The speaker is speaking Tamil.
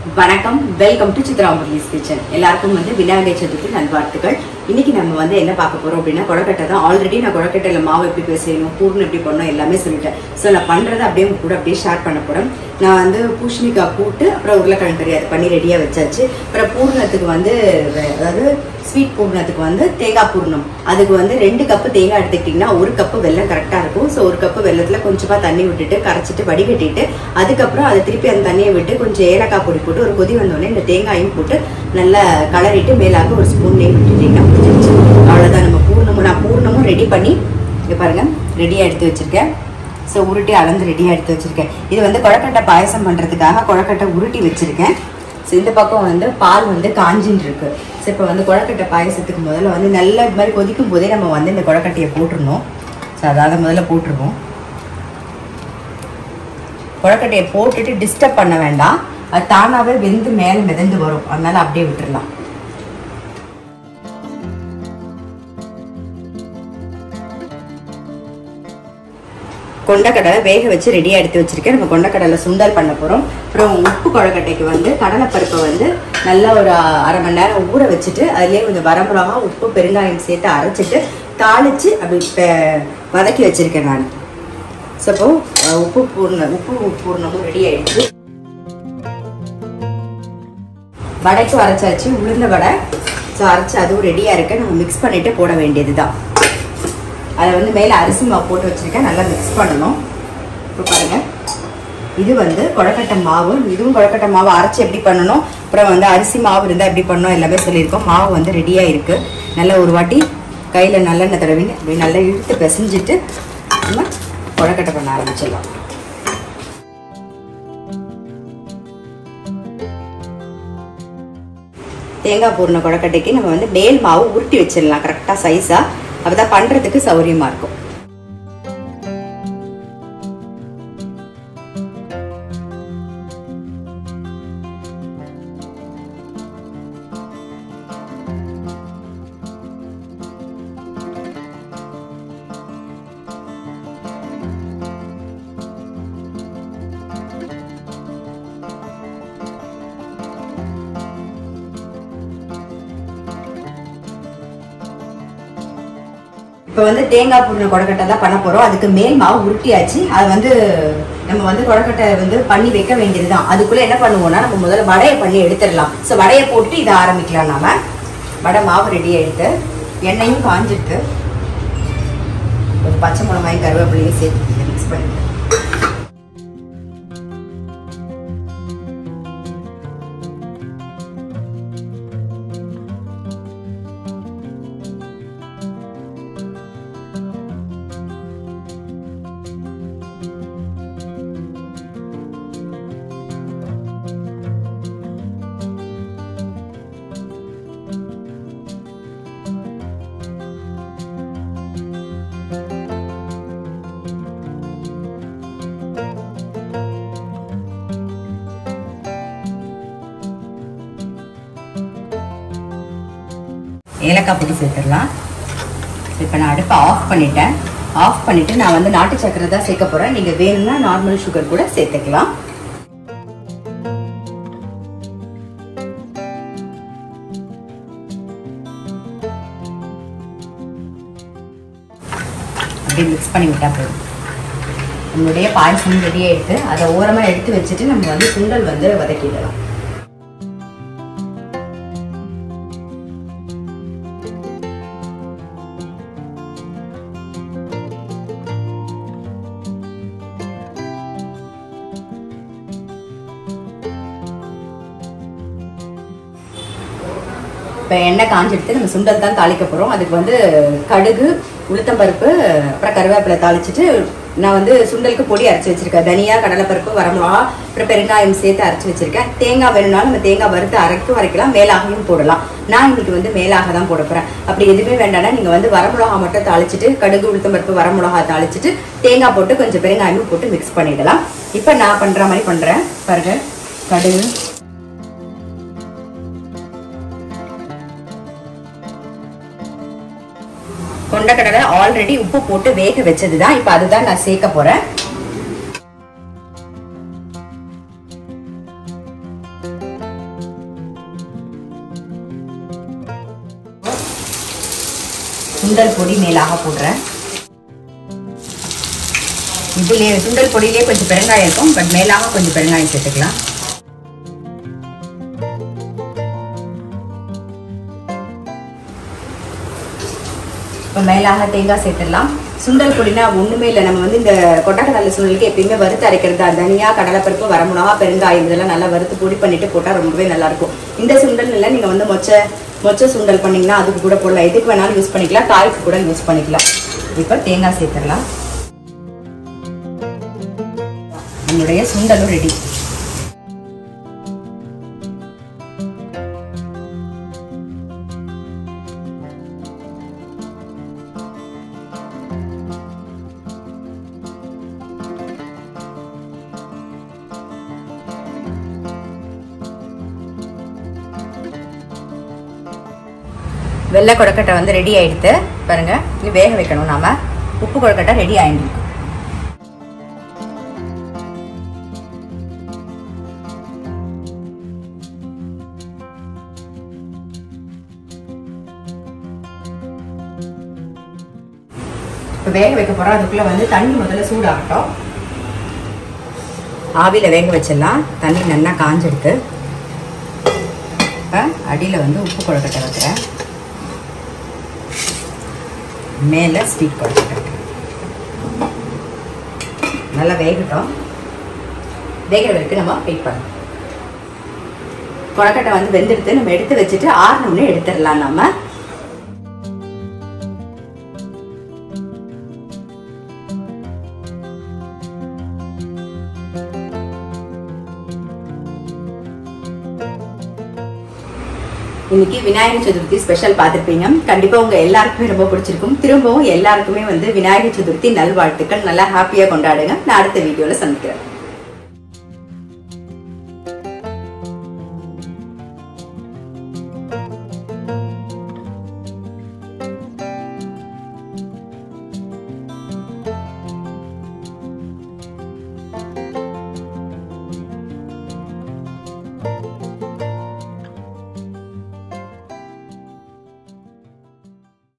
வணக்கம் welcome to Chitra Murali's kitchen எல்லாருக்கும் வந்து விநாயகர் சதுர்த்தி நல்வாழ்த்துக்கள் இன்னைக்கு நம்ம வந்து என்ன பார்க்க போறோம் அப்படின்னா கொடக்கட்டை தான் ஆல்ரெடி நான் கொடக்கட்டையில மாவு எப்படி பேசணும் பூர்ணம் எப்படி பண்ணணும் எல்லாமே சொல்லிட்டேன் ஸோ நான் பண்றதை அப்படியே உங்க கூட அப்படியே ஷேர் பண்ண போறேன் நான் வந்து பூஷணிக்காய் கூட்டு அப்புறம் உருளைக்கிழங்கு கறி அது பண்ணி ரெடியாக வச்சாச்சு அப்புறம் பூர்ணத்துக்கு வந்து வே- அதாவது ஸ்வீட் பூர்ணத்துக்கு வந்து தேங்காய் பூர்ணம் அதுக்கு வந்து ரெண்டு கப்பு தேங்காய் எடுத்துக்கிட்டிங்கன்னா ஒரு கப்பு வெல்லம் கரெக்டாக இருக்கும் ஸோ ஒரு கப்பு வெள்ளத்தில் கொஞ்சமாக தண்ணி விட்டுட்டு கரைச்சிட்டு வடிகட்டிட்டு அதுக்கப்புறம் அதை திருப்பி அந்த தண்ணியை விட்டு கொஞ்சம் ஏலக்காய் பொடி போட்டு ஒரு கொதி வந்தோடனே இந்த தேங்காயும் போட்டு நல்லா கலரிட்டு மேலாக ஒரு ஸ்பூன் நெய் விட்டுட்டிங்கன்னா முடிஞ்சிருச்சு அவ்வளோதான் நம்ம பூர்ணமும் நான் பூர்ணமும் ரெடி பண்ணி இங்கே பாருங்கள் ரெடியாக எடுத்து வச்சுருக்கேன் ஸோ உருட்டி அளந்து ரெடியாக எடுத்து வச்சுருக்கேன் இது வந்து கொழக்கட்டை பாயசம் பண்ணுறதுக்காக கொழக்கட்டை உருட்டி வச்சுருக்கேன் ஸோ இந்த பக்கம் வந்து பால் வந்து காஞ்சின்னு இருக்கு ஸோ இப்போ வந்து கொழக்கட்டை பாயசத்துக்கு முதல்ல வந்து நல்லா இது மாதிரி கொதிக்கும் போதே நம்ம வந்து இந்த கொழக்கட்டையை போட்டுருணும் ஸோ அதாவது முதல்ல போட்டுருவோம் கொழக்கட்டையை போட்டுட்டு டிஸ்டர்ப் பண்ண வேண்டாம் அது தானாகவே வெந்து மேலே மிதந்து வரும் அதனால அப்படியே விட்டுறலாம் கொண்டக்கடலை வேக வச்சு ரெடியாக எடுத்து வச்சிருக்கேன் நம்ம கொண்டக்கடலை சுண்டல் பண்ண போகிறோம் அப்புறம் உப்பு கொழக்கட்டைக்கு வந்து கடலைப்பருப்பை வந்து நல்லா ஒரு அரை மணி நேரம் ஊற வச்சுட்டு அதுலேயே கொஞ்சம் வரமிளகா உப்பு பெருங்காயம் சேர்த்து அரைச்சிட்டு தாளித்து அப்படி பெ- வதக்கி வச்சிருக்கேன் நான் ஸோ இப்போ அஹ், உப்பு பூர்ண உப்பு பூர்ணமும் ரெடி ஆயிடுச்சு வடைக்கு அரைச்சாச்சு உளுந்த வடை ஸோ அரைச்சி அதுவும் ரெடியாக இருக்கு நம்ம மிக்ஸ் பண்ணிட்டு போட வேண்டியது தான் அதை வந்து மேலே அரிசி மாவு போட்டு வச்சுருக்கேன் நல்லா மிக்ஸ் பண்ணணும் இப்போ பாருங்கள் இது வந்து கொழக்கட்டை மாவு இதுவும் கொழக்கட்டை மாவு அரைச்சி எப்படி பண்ணணும் அப்புறம் வந்து அரிசி மாவு இருந்தால் எப்படி பண்ணணும் எல்லாமே சொல்லியிருக்கோம் மாவு வந்து ரெடியாக இருக்குது நல்லா ஒரு வாட்டி கையில் நல்லெண்ணெய் தடவிங்க அப்படி நல்லா இழுத்து பிசைஞ்சிட்டு நம்ம கொழக்கட்டை பண்ண ஆரம்பிச்சிடலாம் தேங்காய் பூர்ண கொழக்கட்டைக்கு நம்ம வந்து மேல் மாவு உருட்டி வச்சிடலாம் கரெக்டாக சைஸாக அப்போ தான் பண்ணுறதுக்கு சௌரியமாக இருக்கும் இப்போ வந்து தேங்காய் பூர்ண கொடக்கட்டை தான் பண்ண போறோம் அதுக்கு மேல் மாவு உருட்டியாச்சு அது வந்து நம்ம வந்து கொடக்கட்டை வந்து பண்ணி வைக்க வேண்டியது தான் அதுக்குள்ள என்ன பண்ணுவோம்னா நம்ம முதல்ல வடையை பண்ணி எடுத்துடலாம் ஸோ வடையை போட்டு இதை ஆரம்பிக்கலாம் நாம வடை மாவு ரெடி ஆயிடுத்து எண்ணெயும் காஞ்சிருக்கு ஒரு பச்சை மிளகாயும் கருவேப்பிலையும் சேர்த்து மிக்ஸ் பண்ணிட்டு ஏலக்காய் பொடி சேர்த்துடலாம் இப்போ நான் அடுப்பை ஆஃப் பண்ணிட்டேன் ஆஃப் பண்ணிட்டு நான் வந்து நாட்டு சக்கரை தான் சேர்க்க போறேன் நீங்க வேணும்னா நார்மல் சுகர் கூட சேர்த்துக்கலாம் அப்படியே மிக்ஸ் பண்ணி விட்டா போதும் நம்மளுடைய பாயசம் ரெடி ஆயிடுத்து அதை ஓரமா எடுத்து வச்சுட்டு நம்ம வந்து சுண்டல் வந்து வதக்கிடலாம் இப்போ எண்ணெய் காஞ்செடுத்து நம்ம சுண்டல் தான் தாளிக்க போகிறோம் அதுக்கு வந்து கடுகு உளுத்தம்பருப்பு அப்புறம் கருவேப்பிலை தாளிச்சிட்டு நான் வந்து சுண்டலுக்கு பொடி அரைச்சி வச்சிருக்கேன் தனியா கடலைப்பருப்பு வரமிளகா அப்புறம் பெருங்காயம் சேர்த்து அரைச்சி வச்சிருக்கேன் தேங்காய் வேணும்னாலும் நம்ம தேங்காய் வறுத்து அரைக்கும் வரைக்கலாம் மேலாகவும் போடலாம் நான் இன்னைக்கு வந்து மேலாக தான் போட போகிறேன் அப்படி எதுவுமே வேண்டாம்னா நீங்கள் வந்து வரமிளகா மட்டும் தாளிச்சிட்டு கடுகு உளுத்தம்பருப்பு வரமிளகா தாளிச்சிட்டு தேங்காய் போட்டு கொஞ்சம் பெருங்காயமும் போட்டு மிக்ஸ் பண்ணிடலாம் இப்போ நான் பண்ணுற மாதிரி பண்ணுறேன் பாருங்க கடுகு கொண்டக்கடலை ஆல்ரெடி உப்பு போட்டு வேக வச்சது தான் இப்போ அதுதான் நான் சேர்க்க போறேன் சுண்டல் பொடி மேலாக போடுறேன் இதுலேயே சுண்டல் பொடியிலே கொஞ்சம் பெருங்காயம் இருக்கும் பட் மேலாக கொஞ்சம் பெருங்காயம் சேர்த்துக்கலாம் இப்போ மேலாக தேங்காய் சேர்த்துடலாம் சுண்டல் பொடினா ஒன்றுமே இல்லை நம்ம வந்து இந்த கொட்டக்கடலை சுண்டலுக்கு எப்பயுமே வறுத்து அரைக்கிறது தான் தனியாக கடலைப்பருப்பு வரமிளகா பெருங்காயம் இதெல்லாம் நல்லா வறுத்து பொடி பண்ணிட்டு போட்டால் ரொம்பவே நல்லா இருக்கும் இந்த சுண்டல் இல்லை நீங்கள் வந்து மொச்சை மொச்சை சுண்டல் பண்ணீங்கன்னா அதுக்கு கூட போடலாம் எதுக்கு வேணாலும் யூஸ் பண்ணிக்கலாம் காய்க்கு கூட யூஸ் பண்ணிக்கலாம் இப்போ தேங்காய் சேர்த்துடலாம் நம்மளுடைய சுண்டலும் ரெடி வெள்ளை கொழுக்கட்டை வந்து ரெடி ஆயிடுத்து பாருங்க இது வேக வைக்கணும் நாம உப்பு கொழுக்கட்டை ரெடி ஆயிடுச்சு இப்போ வேக வைக்க போறோம் அதுக்குள்ள வந்து தண்ணி முதல்ல சூடாகட்டும் ஆவியில் வேக வச்சிடலாம் தண்ணி நல்லா காஞ்சிருக்கு இப்போ அடியில் வந்து உப்பு கொழுக்கட்டை வைக்கிறேன் மேலே ஸ்வீட் கொழுக்கட்டை நல்லா வேகட்டும் வேகிற வரைக்கும் நம்ம வெயிட் பண்ணணும் கொழக்கட்டை வந்து வெந்தெடுத்து நம்ம எடுத்து வச்சுட்டு ஆறினோடனே எடுத்துடலாம் நம்ம இன்னைக்கு விநாயகர் சதுர்த்தி ஸ்பெஷல் பார்த்துருப்பீங்க கண்டிப்பா உங்க எல்லாருக்குமே ரொம்ப பிடிச்சிருக்கும் திரும்பவும் எல்லாருக்குமே வந்து விநாயகர் சதுர்த்தி நல்வாழ்த்துக்கள் நல்லா ஹாப்பியா கொண்டாடுங்க நான் அடுத்த வீடியோல சந்திக்கிறேன்